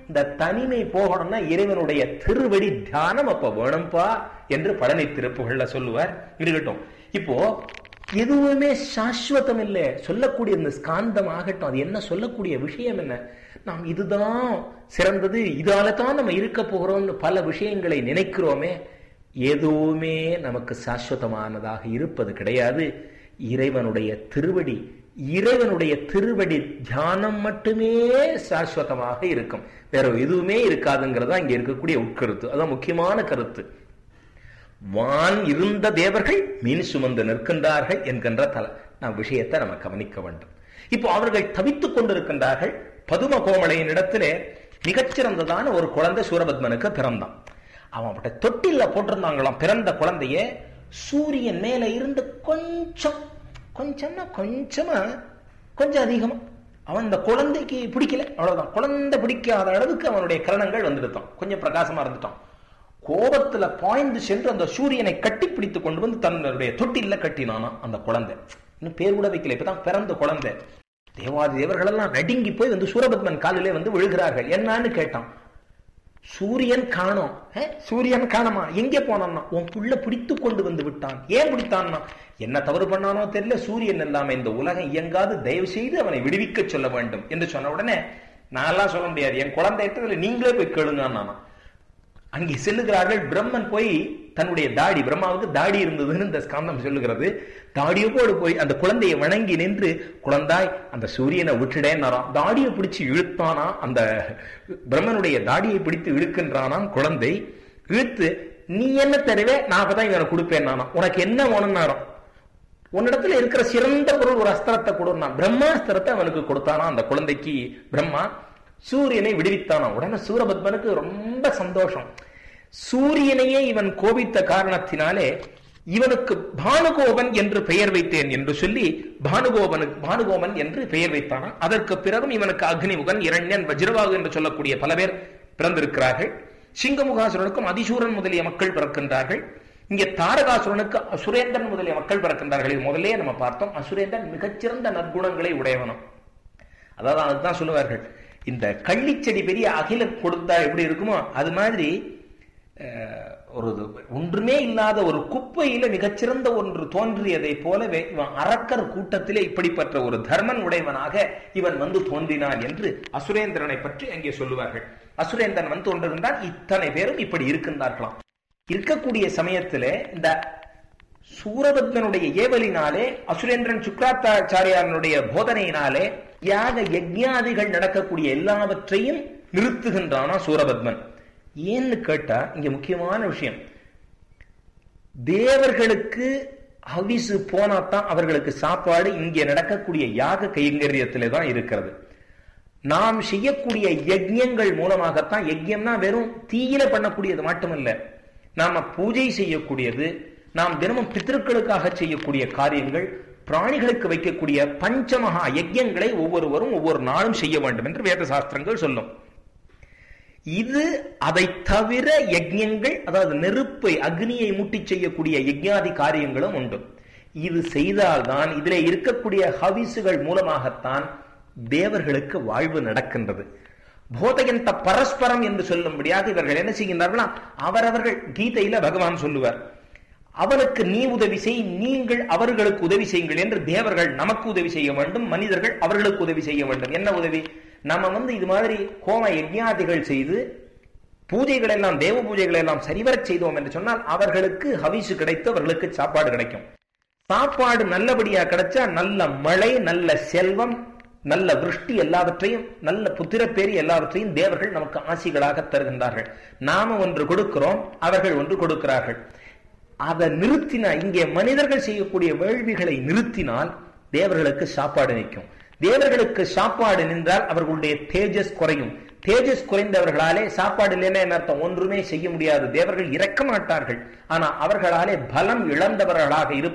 இந்த தனிமை போகணும்னா இறைவனுடைய திருவடி தியானம் அப்ப வேணும்பா என்று பழனி திருப்புகள்ல சொல்லுவார் இருக்கட்டும் இப்போ எதுவுமே சாஸ்வதம் இல்லை சொல்லக்கூடிய இந்த ஸ்காந்தம் ஆகட்டும் அது என்ன சொல்லக்கூடிய விஷயம் என்ன நாம் இதுதான் சிறந்தது இதால தான் நம்ம இருக்க போகிறோம்னு பல விஷயங்களை நினைக்கிறோமே எதுவுமே நமக்கு சாஸ்வதமானதாக இருப்பது கிடையாது இறைவனுடைய திருவடி இறைவனுடைய திருவடி தியானம் மட்டுமே சாஸ்வதமாக இருக்கும் வேற எதுவுமே இருக்காதுங்கிறதா இங்க இருக்கக்கூடிய உட்கருத்து அதான் முக்கியமான கருத்து வான் இருந்த தேவர்கள் மீன் சுமந்து நிற்கின்றார்கள் என்கின்ற தல நாம் விஷயத்தை நம்ம கவனிக்க வேண்டும் இப்போ அவர்கள் தவித்துக் கொண்டிருக்கின்றார்கள் பதும கோமலையின் இடத்திலே மிகச்சிறந்ததான ஒரு குழந்தை சூரபத்மனுக்கு பிறந்தான் அவன் அவட்ட தொட்டில்ல போட்டிருந்தாங்களாம் பிறந்த குழந்தைய சூரியன் மேல இருந்து கொஞ்சம் கொஞ்சமா கொஞ்சமா கொஞ்சம் அதிகமா அவன் இந்த குழந்தைக்கு பிடிக்கல அவ்வளவுதான் குழந்தை பிடிக்காத அளவுக்கு அவனுடைய கிரணங்கள் வந்துடுத்தான் கொஞ்சம் பிரகாசமா இருந்துட்டான் கோபத்துல பாய்ந்து சென்று அந்த சூரியனை கட்டி பிடித்து கொண்டு வந்து தன்னுடைய தொட்டில கட்டினானா அந்த குழந்தை இன்னும் பேர் கூட வைக்கல இப்பதான் பிறந்த குழந்தை தேவாதி தேவர்கள் எல்லாம் நடுங்கி போய் வந்து சூரபத்மன் காலிலே வந்து விழுகிறார்கள் என்னன்னு கேட்டான் சூரியன் காணோம் சூரியன் காணமா எங்கே போனான்னா உன் புள்ள பிடித்து கொண்டு வந்து விட்டான் ஏன் பிடித்தான்னா என்ன தவறு பண்ணானோ தெரியல சூரியன் இல்லாம இந்த உலகம் இயங்காது தயவு செய்து அவனை விடுவிக்க சொல்ல வேண்டும் என்று சொன்ன உடனே நான் எல்லாம் சொல்ல முடியாது என் குழந்தை இடத்துல நீங்களே போய் கேளுங்க நானா அங்கே செல்லுகிறார்கள் பிரம்மன் போய் தன்னுடைய தாடி பிரம்மாவுக்கு தாடி இருந்ததுன்னு இந்த ஸ்காந்தம் சொல்லுகிறது தாடியோடு போய் அந்த குழந்தையை வணங்கி நின்று குழந்தாய் அந்த சூரியனை விட்டுடேன்னாராம் தாடியை பிடிச்சு இழுத்தானா அந்த பிரம்மனுடைய தாடியை பிடித்து இழுக்கின்றானாம் குழந்தை இழுத்து நீ என்ன தருவே நான் அப்பதான் இவனை கொடுப்பேன் நானா உனக்கு என்ன வேணும்னாராம் உன்னிடத்துல இருக்கிற சிறந்த பொருள் ஒரு அஸ்திரத்தை கொடுனா பிரம்மாஸ்திரத்தை அவனுக்கு கொடுத்தானா அந்த குழந்தைக்கு பிரம்மா சூரியனை விடுவித்தானா உடனே சூரபத்மனுக்கு ரொம்ப சந்தோஷம் சூரியனையே இவன் கோபித்த காரணத்தினாலே இவனுக்கு பானுகோபன் என்று பெயர் வைத்தேன் என்று சொல்லி பானுகோபனுக்கு பானுகோபன் என்று பெயர் வைத்தானா அதற்கு பிறகும் இவனுக்கு அக்னிமுகன் இரண்யன் வஜ்ரவாகு என்று சொல்லக்கூடிய பல பேர் பிறந்திருக்கிறார்கள் சிங்கமுகாசுரனுக்கும் அதிசூரன் முதலிய மக்கள் பிறக்கின்றார்கள் இங்கே தாரகாசுரனுக்கு அசுரேந்திரன் முதலிய மக்கள் பிறக்கின்றார்கள் இது முதலே நம்ம பார்த்தோம் அசுரேந்திரன் மிகச்சிறந்த நற்குணங்களை உடையவனும் அதாவது அதுதான் சொல்லுவார்கள் இந்த கள்ளிச்செடி பெரிய அகில கொடுத்தா எப்படி இருக்குமோ அது மாதிரி ஒரு ஒன்றுமே இல்லாத ஒரு குப்பையில மிகச்சிறந்த ஒன்று தோன்றியதை போலவே இவன் அரக்கர் கூட்டத்திலே இப்படிப்பட்ட ஒரு தர்மன் உடையவனாக இவன் வந்து தோன்றினான் என்று அசுரேந்திரனை பற்றி அங்கே சொல்லுவார்கள் அசுரேந்திரன் வந்து தோன்றுகின்றான் இத்தனை பேரும் இப்படி இருக்கின்றார்களாம் இருக்கக்கூடிய சமயத்திலே இந்த சூரபத்மனுடைய ஏவலினாலே அசுரேந்திரன் சுக்ராத்தாச்சாரியாரனுடைய போதனையினாலே யாக யஜ்ஞாதிகள் நடக்கக்கூடிய எல்லாவற்றையும் நிறுத்துகின்றானா சூரபத்மன் ஏன்னு கேட்டா இங்க முக்கியமான விஷயம் தேவர்களுக்கு ஹவிசு போனாதான் அவர்களுக்கு சாப்பாடு இங்கே நடக்கக்கூடிய யாக கைங்கரியத்திலே தான் இருக்கிறது நாம் செய்யக்கூடிய யஜ்யங்கள் மூலமாகத்தான் யஜ்யம்னா வெறும் தீயில பண்ணக்கூடியது மட்டுமல்ல நாம பூஜை செய்யக்கூடியது நாம் தினமும் பித்திருக்களுக்காக செய்யக்கூடிய காரியங்கள் பிராணிகளுக்கு வைக்கக்கூடிய பஞ்சமகா யஜ்யங்களை ஒவ்வொருவரும் ஒவ்வொரு நாளும் செய்ய வேண்டும் என்று வேத சாஸ்திரங்கள் சொல்லும் இது அதை தவிர யஜ்யங்கள் அதாவது நெருப்பை அக்னியை மூட்டி செய்யக்கூடிய யஜ்யாதி காரியங்களும் உண்டு இது செய்தால்தான் இதில் இருக்கக்கூடிய ஹவிசுகள் மூலமாகத்தான் தேவர்களுக்கு வாழ்வு நடக்கின்றது போதகந்த பரஸ்பரம் என்று சொல்லும்படியாக இவர்கள் என்ன செய்கின்றார்களா அவரவர்கள் கீதையில பகவான் சொல்லுவார் அவனுக்கு நீ உதவி செய் நீங்கள் அவர்களுக்கு உதவி செய்யுங்கள் என்று தேவர்கள் நமக்கு உதவி செய்ய வேண்டும் மனிதர்கள் அவர்களுக்கு உதவி செய்ய வேண்டும் என்ன உதவி நம்ம வந்து இது மாதிரி கோம யஜ்ஞாதிகள் செய்து பூஜைகள் எல்லாம் தேவ பூஜைகள் எல்லாம் சரிவரச் செய்தோம் என்று சொன்னால் அவர்களுக்கு ஹவிசு கிடைத்து அவர்களுக்கு சாப்பாடு கிடைக்கும் சாப்பாடு நல்லபடியா கிடைச்சா நல்ல மழை நல்ல செல்வம் நல்ல விருஷ்டி எல்லாவற்றையும் நல்ல புத்திரப்பேரி எல்லாவற்றையும் தேவர்கள் நமக்கு ஆசிகளாக தருகின்றார்கள் நாம ஒன்று கொடுக்கிறோம் அவர்கள் ஒன்று கொடுக்கிறார்கள் அதை நிறுத்தினா இங்கே மனிதர்கள் செய்யக்கூடிய வேள்விகளை நிறுத்தினால் தேவர்களுக்கு சாப்பாடு நிற்கும் தேவர்களுக்கு சாப்பாடு நின்றால் அவர்களுடைய தேஜஸ் குறையும் தேஜஸ் குறைந்தவர்களாலே சாப்பாடு இல்லைன்னா என்ன அர்த்தம் ஒன்றுமே செய்ய முடியாது தேவர்கள் இறக்க மாட்டார்கள் ஆனா அவர்களாலே பலம் இழந்தவர்களாக இருப்பார்